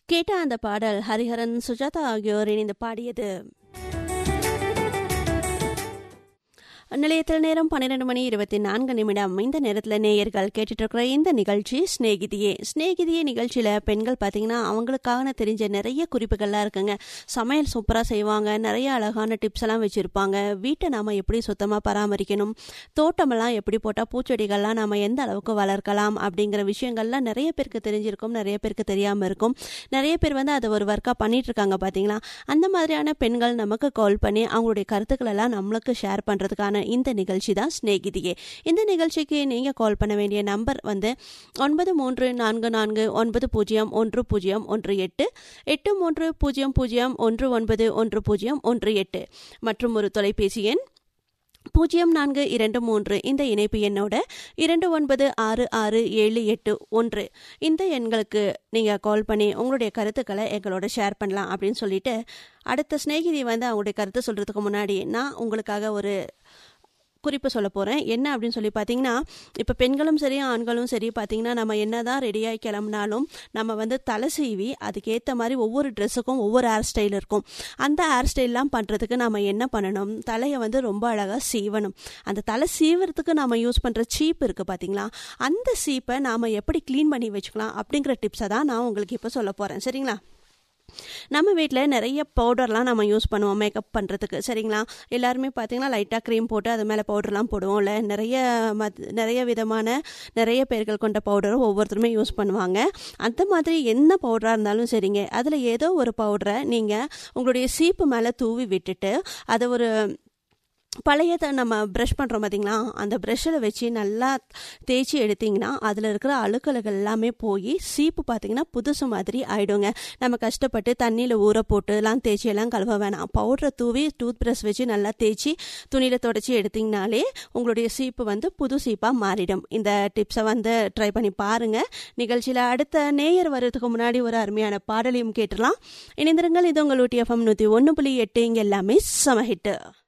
கேட்ட அந்த பாடல் ஹரிஹரன் சுஜாதா ஆகியோர் இணைந்து பாடியது நிலையத்தில் நேரம் பன்னிரெண்டு மணி இருபத்தி நான்கு நிமிடம் இந்த நேரத்தில் நேயர்கள் கேட்டுட்டு இருக்கிற இந்த நிகழ்ச்சி ஸ்நேகிதியே ஸ்நேகிதியே நிகழ்ச்சியில் பெண்கள் பார்த்தீங்கன்னா அவங்களுக்காக தெரிஞ்ச நிறைய குறிப்புகள்லாம் இருக்குங்க சமையல் சூப்பராக செய்வாங்க நிறைய அழகான டிப்ஸ் எல்லாம் வச்சுருப்பாங்க வீட்டை நாம் எப்படி சுத்தமாக பராமரிக்கணும் தோட்டமெல்லாம் எப்படி போட்டால் பூச்செடிகள்லாம் நம்ம எந்த அளவுக்கு வளர்க்கலாம் அப்படிங்கிற விஷயங்கள்லாம் நிறைய பேருக்கு தெரிஞ்சிருக்கும் நிறைய பேருக்கு தெரியாமல் இருக்கும் நிறைய பேர் வந்து அதை ஒரு ஒர்க்காக பண்ணிட்டு இருக்காங்க பார்த்தீங்களா அந்த மாதிரியான பெண்கள் நமக்கு கால் பண்ணி அவங்களுடைய கருத்துக்கள் எல்லாம் நம்மளுக்கு ஷேர் பண்ணுறதுக்கான இந்த நிகழ்ச்சி தான் ஸ்நேகிதியே இந்த நிகழ்ச்சிக்கு நீங்கள் கால் பண்ண வேண்டிய நம்பர் வந்து ஒன்பது மூன்று நான்கு நான்கு ஒன்பது பூஜ்ஜியம் ஒன்று பூஜ்ஜியம் ஒன்று எட்டு எட்டு மூன்று பூஜ்ஜியம் பூஜ்ஜியம் ஒன்று ஒன்பது ஒன்று பூஜ்ஜியம் ஒன்று எட்டு மற்றும் ஒரு தொலைபேசி எண் பூஜ்ஜியம் நான்கு இரண்டு மூன்று இந்த இணைப்பு எண்ணோட இரண்டு ஒன்பது ஆறு ஆறு ஏழு எட்டு ஒன்று இந்த எண்களுக்கு நீங்கள் கால் பண்ணி உங்களுடைய கருத்துக்களை எங்களோட ஷேர் பண்ணலாம் அப்படின்னு சொல்லிட்டு அடுத்த சிநேகிதி வந்து அவங்களுடைய கருத்து சொல்கிறதுக்கு முன்னாடி நான் உங்களுக்காக ஒரு குறிப்பு சொல்ல போகிறேன் என்ன அப்படின்னு சொல்லி பார்த்தீங்கன்னா இப்போ பெண்களும் சரி ஆண்களும் சரி பார்த்தீங்கன்னா நம்ம என்ன தான் ரெடியாகி கிளம்புனாலும் நம்ம வந்து தலை சீவி அதுக்கேற்ற மாதிரி ஒவ்வொரு ட்ரெஸ்ஸுக்கும் ஒவ்வொரு ஹேர் ஸ்டைல் இருக்கும் அந்த ஹேர் ஸ்டைல்லாம் பண்ணுறதுக்கு நம்ம என்ன பண்ணணும் தலையை வந்து ரொம்ப அழகாக சீவணும் அந்த தலை சீவுறதுக்கு நம்ம யூஸ் பண்ணுற சீப் இருக்குது பார்த்தீங்களா அந்த சீப்பை நாம் எப்படி க்ளீன் பண்ணி வச்சுக்கலாம் அப்படிங்கிற டிப்ஸை தான் நான் உங்களுக்கு இப்போ சொல்ல போகிறேன் சரிங்களா நம்ம வீட்டில் நிறைய பவுடர்லாம் நம்ம யூஸ் பண்ணுவோம் மேக்கப் பண்ணுறதுக்கு சரிங்களா எல்லாருமே பார்த்தீங்கன்னா லைட்டாக க்ரீம் போட்டு அது மேலே பவுடர்லாம் போடுவோம்ல நிறைய மத் நிறைய விதமான நிறைய பேர்கள் கொண்ட பவுடரும் ஒவ்வொருத்தருமே யூஸ் பண்ணுவாங்க அந்த மாதிரி என்ன பவுடராக இருந்தாலும் சரிங்க அதில் ஏதோ ஒரு பவுடரை நீங்கள் உங்களுடைய சீப்பு மேலே தூவி விட்டுட்டு அதை ஒரு பழைய நம்ம ப்ரஷ் பண்ணுறோம் பார்த்தீங்களா அந்த ப்ரஷ்ஷில் வச்சு நல்லா தேய்ச்சி எடுத்திங்கன்னா அதில் இருக்கிற அழுக்கலுகள் எல்லாமே போய் சீப்பு பார்த்தீங்கன்னா புதுசு மாதிரி ஆகிடுங்க நம்ம கஷ்டப்பட்டு தண்ணியில் ஊற போட்டுலாம் தேய்ச்சி எல்லாம் கழுவ வேணாம் பவுடரை தூவி டூத் ப்ரஷ் வச்சு நல்லா தேய்ச்சி துணியில் தொடச்சி எடுத்திங்கனாலே உங்களுடைய சீப்பு வந்து புது சீப்பாக மாறிடும் இந்த டிப்ஸை வந்து ட்ரை பண்ணி பாருங்கள் நிகழ்ச்சியில் அடுத்த நேயர் வர்றதுக்கு முன்னாடி ஒரு அருமையான பாடலையும் கேட்டுடலாம் இணைந்திருங்கள் இது உங்கள் ஊட்டி எஃப்எம் நூற்றி ஒன்று புள்ளி எட்டு இங்கே எல்லாமே சமஹிட்டு